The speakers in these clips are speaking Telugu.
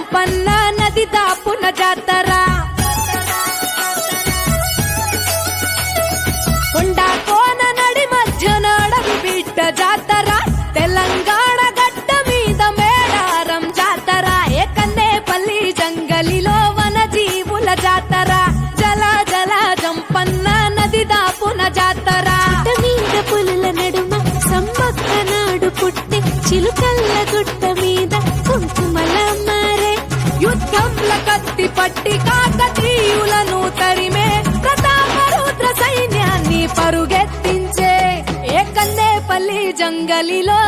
జంపన్న నది దాపున జాతర కొండా కోన నడి మధ్య నడవి బిడ్డ జాతర తెలంగాణ గడ్డ మీద మేడారం జాతర ఏకన్నేపల్లి జంగలిలో వన జీవుల జాతర జల జల జంపన్న నది దాపున జాతర గుట్ట మీద పులుల నడుమ సమ్మక్క నాడు పుట్టి చిలుకల్ల గుట్ట మీద కుంకుమల మారే యుద్ధంల కత్తి పట్టి కాకతీయులను తరిమే ప్రతాపరుద్ర సైన్యాన్ని పరుగెత్తించే ఏకన్నేపల్లి జంగలిలో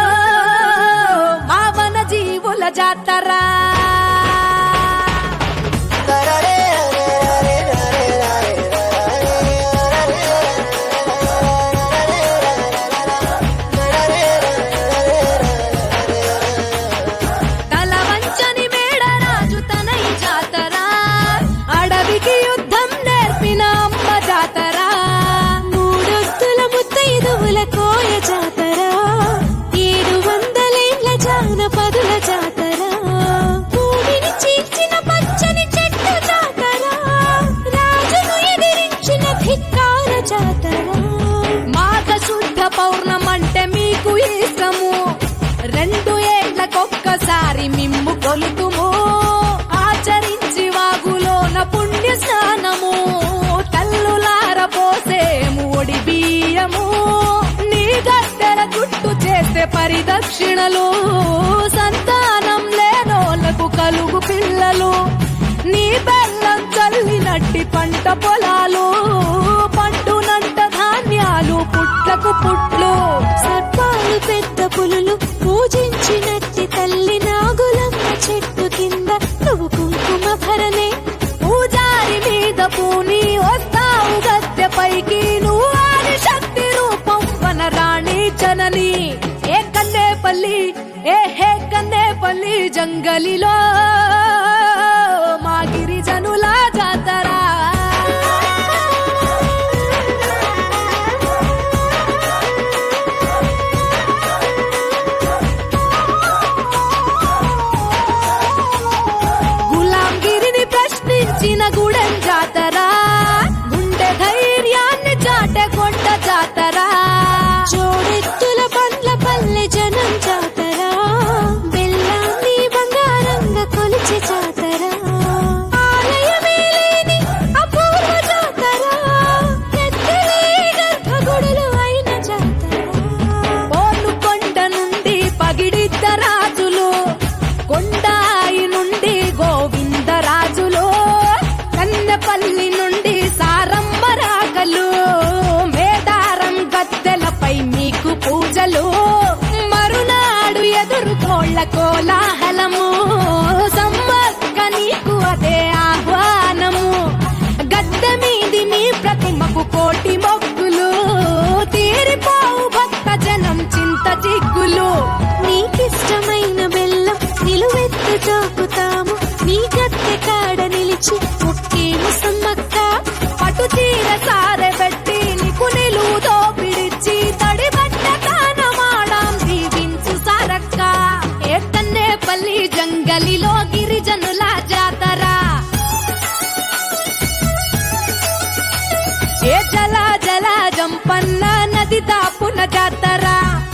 మావన జీవుల జాతర తల వంచని మేడరాజు తనై జాతర అడవికి యుద్ధం నేర్పిన అమ్మ జాతర మూడొత్తుల ముత్తైదువుల కోయ జాతర ఏడు వందలేళ్ల జానపదుల జాతర భూమిని చీల్చిన పచ్చని చెట్టు జాతర రాజును ఎదిరించిన ధిక్కార జాతర మాఘ శుద్ధ పౌర్ణమంటే మీకు ఇష్టము రెండు ఏళ్లకొక్కసారి మిమ్ము కొలుతుము ఆచరించి వాగులోన పుణ్య స్నానము తల్లులార పోసేము ఒడి బియ్యము నీ గద్దెల గుట్టు చేస్తే పరిదక్షిణలు సంతానం లేనోళ్లకు కలుగు పిల్లలు నీ బెల్లం చల్లినట్టి పంట పొలాలు పండునంట ధాన్యాలు పుట్లకు పుట్లు సర్పాలు పెద్ద పులులు పూజించినట్టి తల్లి నాగులమ్మ చెట్టు కింద నువ్వు కుంకుమ భరణే పూజారి మీద పూని వస్తావు గద్దె పైకి నువ్వు ఆది శక్తి రూపం వనరాణి జనని ఏ కన్నేపల్లి ఏ హే కన్నేపల్లి జంగలిలో మా గిరిజనుల జాతర గులాంగిరిని ప్రశ్నించిన గుడెం జాతర గుండె ధైర్యాన్ని చాటే కొండ జాతర జోడెత్తుల పండ్ల పల్లె జనం జాతర బెల్లాన్ని బంగారంగా కొలిచే జాతర ఆలయమే లేని అపూర్వ జాతర ఎత్తలే గర్భగుడులు అయిన జాతర పోను కొండ నుండి పగిడిద్ద రాజులు కొండాయి నుండి గోవిందరాజులు కన్నెపల్లి నుండి సారమ్మ రాగలు మేడారం గద్దెలపై మీకు పూజలు మరునాడు ఎదుర్కోళ్ళ కోలాహలము సమ్మక్క నీకు అదే ఆహ్వానము గద్దె మీది నీ ప్రతిమకు కోటి మొక్కులు తీరిపోవు భక్త జనం చింత చిగ్గులు నీకిష్టమైన బెల్లం నిలువెత్తు చూపుతాము నీ గత్తె కాడ నిలిచి ముక్కేము సమ్మక్క పటు తీర సారెబెట్టి నీకు నిలువుతో పిడిచి తడి బట్ట తానమాడాం దీవించు సారక్క ఏతన్నే పల్లి జంగలిలో గిరిజనుల జాతర ఏ జల జల జంపన్న నది దాపున జాతర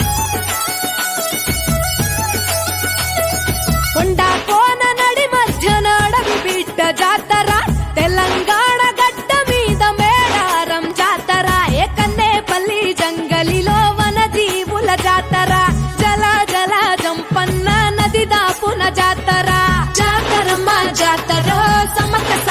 కొండా కోన నడి మధ్య నడవి బిడ్డ జాతర తెలంగాణ గడ్డ మీద మేడారం జాతర ఏకన్నేపల్లి జంగలిలో వన జీవుల జాతర జల జల జంపన్న నది దాపున జాతర జాతరమ్మ జాతర సమక